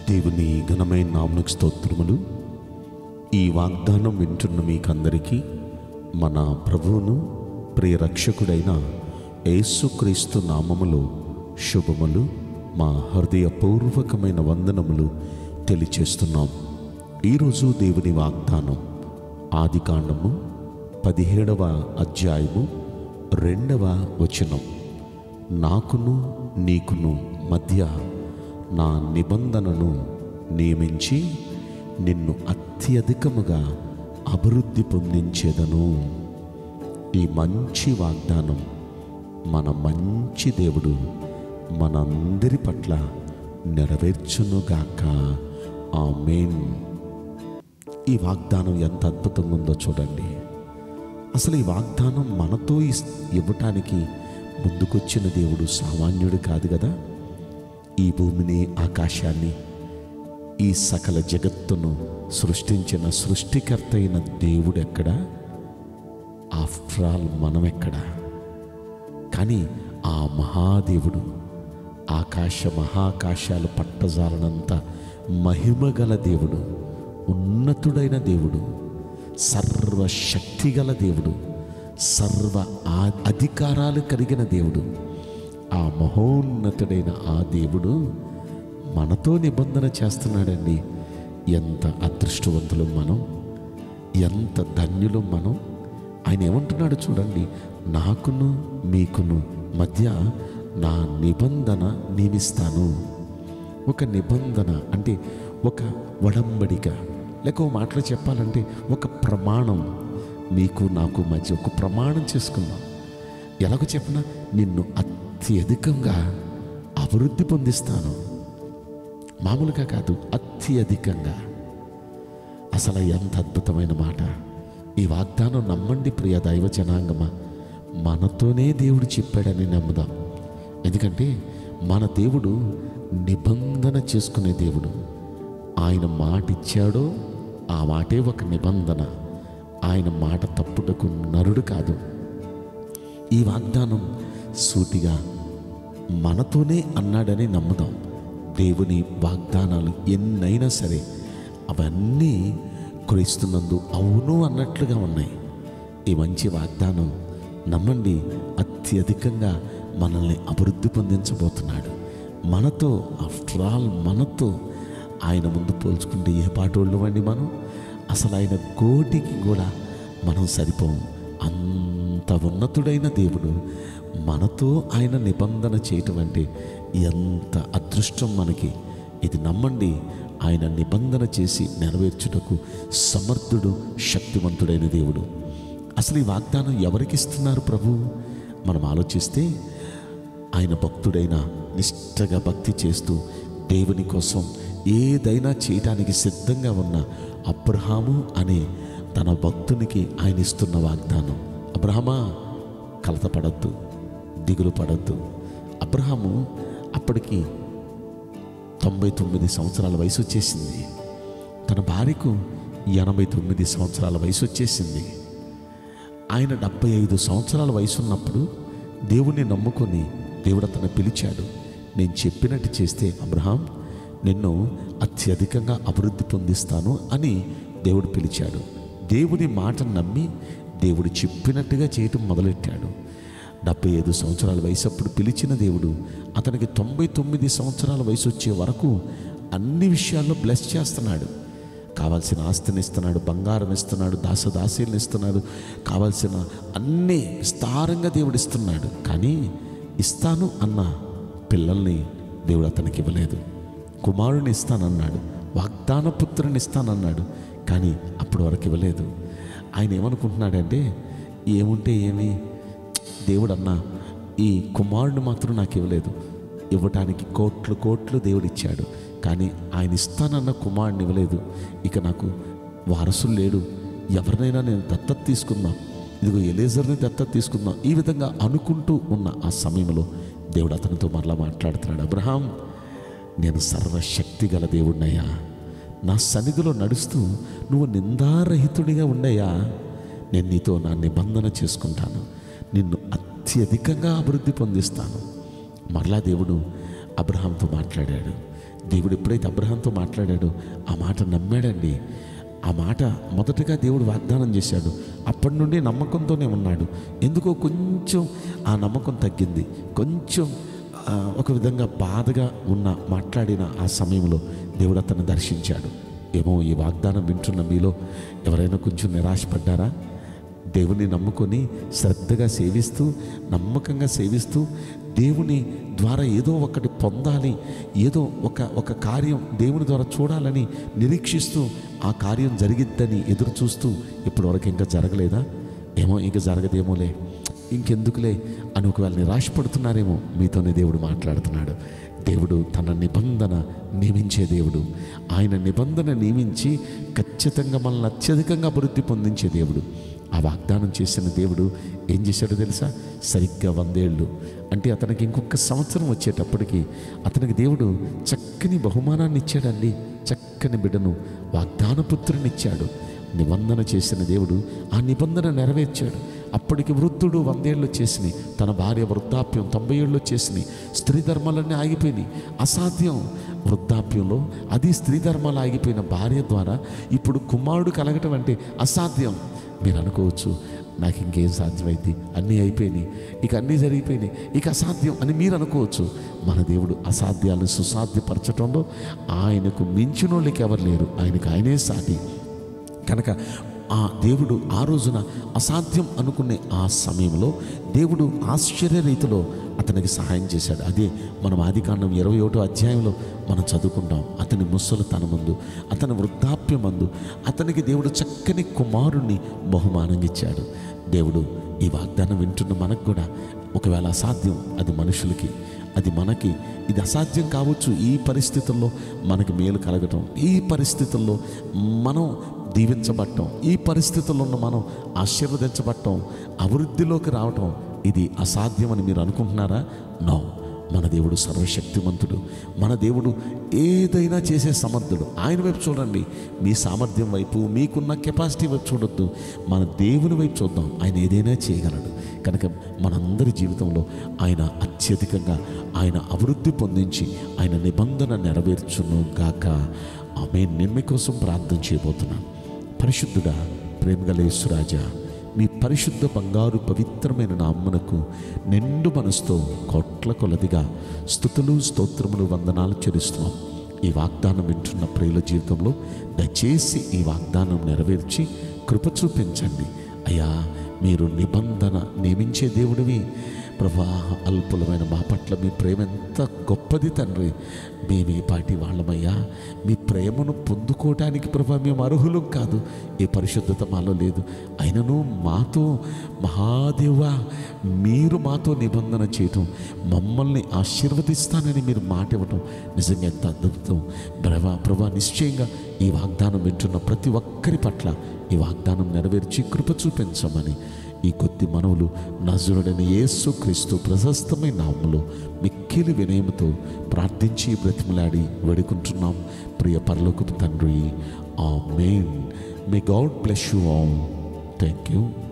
దేవుని ఘనమైన నామకు స్తోత్రములు ఈ వాగ్దానం వింటున్న మీకందరికీ మన ప్రభువును ప్రియ రక్షకుడైన యేసుక్రీస్తు నామములో శుభములు మా హృదయపూర్వకమైన వందనములు తెలియచేస్తున్నాం ఈరోజు దేవుని వాగ్దానం ఆదికాండము పదిహేడవ అధ్యాయము రెండవ వచనం నాకును నీకును మధ్య నా నిబంధనను నియమించి నిన్ను అత్యధికముగా అభివృద్ధి పొందించేదను ఈ మంచి వాగ్దానం మన మంచి దేవుడు మనందరి పట్ల నెరవేర్చునుగాక ఆమేన్ ఈ వాగ్దానం ఎంత అద్భుతంగా ఉందో చూడండి అసలు ఈ వాగ్దానం మనతో ఇస్- ఇవ్వటానికి ముందుకొచ్చిన దేవుడు సామాన్యుడు కాదు కదా ఈ భూమిని ఆకాశాన్ని ఈ సకల జగత్తును సృష్టించిన సృష్టికర్త అయిన దేవుడు ఎక్కడా ఆఫ్టర్ ఆల్ మనం ఎక్కడా కానీ ఆ మహాదేవుడు ఆకాశ మహాకాశాలు పట్టజాలనంత మహిమగల దేవుడు ఉన్నతుడైన దేవుడు సర్వశక్తిగల దేవుడు సర్వ ఆ- అధికారాలు కలిగిన దేవుడు ఆ మహోన్నతుడైన ఆ దేవుడు మనతో నిబంధన చేస్తున్నాడండి ఎంత అదృష్టవంతులు మనం ఎంత ధన్యులు మనం ఆయన ఏమంటున్నాడు చూడండి నాకును మీకును మధ్య నా నిబంధన నియమిస్తాను ఒక నిబంధన అంటే ఒక వడంబడిక లేక ఓ మాటలు చెప్పాలంటే ఒక ప్రమాణం మీకు నాకు మధ్య ఒక ప్రమాణం చేసుకుందాం ఎలాగో చెప్పినా నిన్ను అత్యధికంగా అభివృద్ధి పొందిస్తాను మామూలుగా కాదు అత్యధికంగా అసలు ఎంత అద్భుతమైన మాట ఈ వాగ్దానం నమ్మండి ప్రియ దైవ జనాంగమా మనతోనే దేవుడు చెప్పాడని నమ్ముదాం ఎందుకంటే మన దేవుడు నిబంధన చేసుకునే దేవుడు ఆయన మాట ఇచ్చాడో ఆ మాటే ఒక నిబంధన ఆయన మాట తప్పుటకు నరుడు కాదు ఈ వాగ్దానం సూటిగా మనతోనే అన్నాడని నమ్ముదాం దేవుని వాగ్దానాలు ఎన్నైనా సరే అవన్నీ క్రీస్తునందు అవును అన్నట్లుగా ఉన్నాయి ఈ మంచి వాగ్దానం నమ్మండి అత్యధికంగా మనల్ని అభివృద్ధి పొందించబోతున్నాడు మనతో ఆఫ్టర్ ఆల్ మనతో ఆయన ముందు పోల్చుకుంటే ఏ పాటోళ్ళు అండి మనం అసలు ఆయన కోటికి కూడా మనం సరిపోం అంత ఉన్నతుడైన దేవుడు మనతో ఆయన నిబంధన చేయటం అంటే ఎంత అదృష్టం మనకి ఇది నమ్మండి ఆయన నిబంధన చేసి నెరవేర్చుటకు సమర్థుడు శక్తివంతుడైన దేవుడు అసలు ఈ వాగ్దానం ఎవరికి ఇస్తున్నారు ప్రభు మనం ఆలోచిస్తే ఆయన భక్తుడైన నిష్టగా భక్తి చేస్తూ దేవుని కోసం ఏదైనా చేయడానికి సిద్ధంగా ఉన్న అబ్రహాము అనే తన భక్తునికి ఆయన ఇస్తున్న వాగ్దానం అబ్రహమా కలతపడద్దు దిగులు పడద్దు అబ్రహాము అప్పటికి తొంభై తొమ్మిది సంవత్సరాల వయసు వచ్చేసింది తన భార్యకు ఎనభై తొమ్మిది సంవత్సరాల వయసు వచ్చేసింది ఆయన డెబ్బై ఐదు సంవత్సరాల వయసు ఉన్నప్పుడు దేవుణ్ణి నమ్ముకొని దేవుడు అతను పిలిచాడు నేను చెప్పినట్టు చేస్తే అబ్రహాం నిన్ను అత్యధికంగా అభివృద్ధి పొందిస్తాను అని దేవుడు పిలిచాడు దేవుని మాట నమ్మి దేవుడు చెప్పినట్టుగా చేయటం మొదలెట్టాడు డెబ్బై ఐదు సంవత్సరాల వయసు అప్పుడు పిలిచిన దేవుడు అతనికి తొంభై తొమ్మిది సంవత్సరాల వయసు వచ్చే వరకు అన్ని విషయాల్లో బ్లెస్ చేస్తున్నాడు కావాల్సిన ఆస్తిని ఇస్తున్నాడు బంగారం ఇస్తున్నాడు దాసదాసీలను ఇస్తున్నాడు కావాల్సిన అన్నీ విస్తారంగా దేవుడు ఇస్తున్నాడు కానీ ఇస్తాను అన్న పిల్లల్ని దేవుడు అతనికి ఇవ్వలేదు కుమారుని ఇస్తానన్నాడు వాగ్దాన పుత్రుని ఇస్తానన్నాడు కానీ అప్పటి వరకు ఇవ్వలేదు ఆయన ఏమనుకుంటున్నాడంటే ఏముంటే ఏమి దేవుడు అన్నా ఈ కుమారుని మాత్రం నాకు ఇవ్వలేదు ఇవ్వటానికి కోట్లు కోట్లు దేవుడు ఇచ్చాడు కానీ ఆయన ఇస్తానన్న కుమారుని ఇవ్వలేదు ఇక నాకు వారసులు లేడు ఎవరినైనా నేను దత్తత తీసుకుందాం ఇదిగో ఎలేజర్ని దత్తత తీసుకుందాం ఈ విధంగా అనుకుంటూ ఉన్న ఆ సమయంలో దేవుడు అతనితో మరలా మాట్లాడుతున్నాడు అబ్రహాం నేను సర్వశక్తి గల దేవుడినయ్యా నా సన్నిధిలో నడుస్తూ నువ్వు నిందారహితుడిగా ఉండయ్యా నేను నీతో నా నిబంధన చేసుకుంటాను నిన్ను అత్యధికంగా అభివృద్ధి పొందిస్తాను మరలా దేవుడు అబ్రహాంతో మాట్లాడాడు దేవుడు ఎప్పుడైతే అబ్రహాంతో మాట్లాడాడో ఆ మాట నమ్మాడండి ఆ మాట మొదటగా దేవుడు వాగ్దానం చేశాడు అప్పటి నుండి నమ్మకంతోనే ఉన్నాడు ఎందుకో కొంచెం ఆ నమ్మకం తగ్గింది కొంచెం ఆ, ఒక విధంగా బాధగా ఉన్న మాట్లాడిన ఆ సమయంలో దేవుడు అతన్ని దర్శించాడు ఏమో ఈ వాగ్దానం వింటున్న మీలో ఎవరైనా కొంచెం నిరాశపడ్డారా దేవుని నమ్ముకొని శ్రద్ధగా సేవిస్తూ నమ్మకంగా సేవిస్తూ దేవుని ద్వారా ఏదో ఒకటి పొందాలి ఏదో ఒక ఒక కార్యం దేవుని ద్వారా చూడాలని నిరీక్షిస్తూ ఆ కార్యం జరిగిద్దని ఎదురు చూస్తూ ఇప్పటివరకు ఇంకా జరగలేదా ఏమో ఇంకా జరగదేమోలే ఇంకెందుకులే అని ఒకవేళ నిరాశపడుతున్నారేమో మీతోనే దేవుడు మాట్లాడుతున్నాడు దేవుడు తన నిబంధన నియమించే దేవుడు ఆయన నిబంధన నియమించి ఖచ్చితంగా మనల్ని అత్యధికంగా అభివృద్ధి పొందించే దేవుడు ఆ వాగ్దానం చేసిన దేవుడు ఏం చేశాడో తెలుసా సరిగ్గా వందేళ్ళు అంటే అతనికి ఇంకొక సంవత్సరం వచ్చేటప్పటికి అతనికి దేవుడు చక్కని బహుమానాన్ని ఇచ్చాడండి చక్కని బిడ్డను వాగ్దానపుత్రుని ఇచ్చాడు నిబంధన చేసిన దేవుడు ఆ నిబంధన నెరవేర్చాడు అప్పటికి వృద్ధుడు వందేళ్ళు చేసినాయి తన భార్య వృద్ధాప్యం తొంభై ఏళ్ళు చేసినాయి స్త్రీ ధర్మాలన్నీ ఆగిపోయినాయి అసాధ్యం వృద్ధాప్యంలో అది స్త్రీ ధర్మాలు ఆగిపోయిన భార్య ద్వారా ఇప్పుడు కుమారుడు కలగటం అంటే అసాధ్యం మీరు అనుకోవచ్చు నాకు ఇంకేం సాధ్యమైంది అన్నీ అయిపోయినాయి ఇక అన్నీ జరిగిపోయినాయి ఇక అసాధ్యం అని మీరు అనుకోవచ్చు మన దేవుడు అసాధ్యాలను సుసాధ్యపరచడంలో ఆయనకు మించిన వాళ్ళకి ఎవరు లేరు ఆయనకు ఆయనే సాటి కనుక ఆ దేవుడు ఆ రోజున అసాధ్యం అనుకునే ఆ సమయంలో దేవుడు ఆశ్చర్య రీతిలో అతనికి సహాయం చేశాడు అదే మనం ఆదికాండం ఇరవై ఒకటో అధ్యాయంలో మనం చదువుకుంటాం అతని ముసలు తన ముందు అతని వృద్ధాప్యం మందు అతనికి దేవుడు చక్కని కుమారుణ్ణి బహుమానంగా ఇచ్చాడు దేవుడు ఈ వాగ్దానం వింటున్న మనకు కూడా ఒకవేళ అసాధ్యం అది మనుషులకి అది మనకి ఇది అసాధ్యం కావచ్చు ఈ పరిస్థితుల్లో మనకి మేలు కలగటం ఈ పరిస్థితుల్లో మనం దీవించబడటం ఈ పరిస్థితుల్లో ఉన్న మనం ఆశీర్వదించబడటం అభివృద్ధిలోకి రావటం ఇది అసాధ్యమని మీరు అనుకుంటున్నారా నో మన దేవుడు సర్వశక్తిమంతుడు మన దేవుడు ఏదైనా చేసే సమర్థుడు ఆయన వైపు చూడండి మీ సామర్థ్యం వైపు మీకున్న కెపాసిటీ వైపు చూడొద్దు మన దేవుని వైపు చూద్దాం ఆయన ఏదైనా చేయగలడు కనుక మనందరి జీవితంలో ఆయన అత్యధికంగా ఆయన అభివృద్ధి పొందించి ఆయన నిబంధన నెరవేర్చును గాక ఆమె నేను మీకోసం ప్రార్థన చేయబోతున్నాను పరిశుద్ధుడా ప్రేమగలేశ్వరాజా మీ పరిశుద్ధ బంగారు పవిత్రమైన నామ్మనకు నిండు మనసుతో కోట్ల కొలదిగా స్థుతులు స్తోత్రములు వందనాలు చెల్లిస్తున్నాం ఈ వాగ్దానం వింటున్న ప్రియుల జీవితంలో దయచేసి ఈ వాగ్దానం నెరవేర్చి కృప చూపించండి అయ్యా మీరు నిబంధన నియమించే దేవుడివి ప్రభా అల్పులమైన మా పట్ల మీ ప్రేమ ఎంత గొప్పది తండ్రి మేము ఈ పాటి వాళ్ళమయ్యా మీ ప్రేమను పొందుకోవటానికి ప్రభా మేము అర్హులం కాదు ఏ పరిశుద్ధత మాలో లేదు అయినను మాతో మహాదేవా మీరు మాతో నిబంధన చేయటం మమ్మల్ని ఆశీర్వదిస్తానని మీరు మాట ఇవ్వటం నిజంగా ఎంత అద్భుతం ప్రభా ప్రభా నిశ్చయంగా ఈ వాగ్దానం వింటున్న ప్రతి ఒక్కరి పట్ల ఈ వాగ్దానం నెరవేర్చి కృప చూపించమని ఈ కొద్ది మనవులు నజరుడైన యేసు క్రీస్తు ప్రశస్తమైన నామములో మిక్కిలి వినయముతో ప్రార్థించి బ్రతిమలాడి వేడుకుంటున్నాం ప్రియ పరలోకపు తండ్రి amen may God bless you all thank you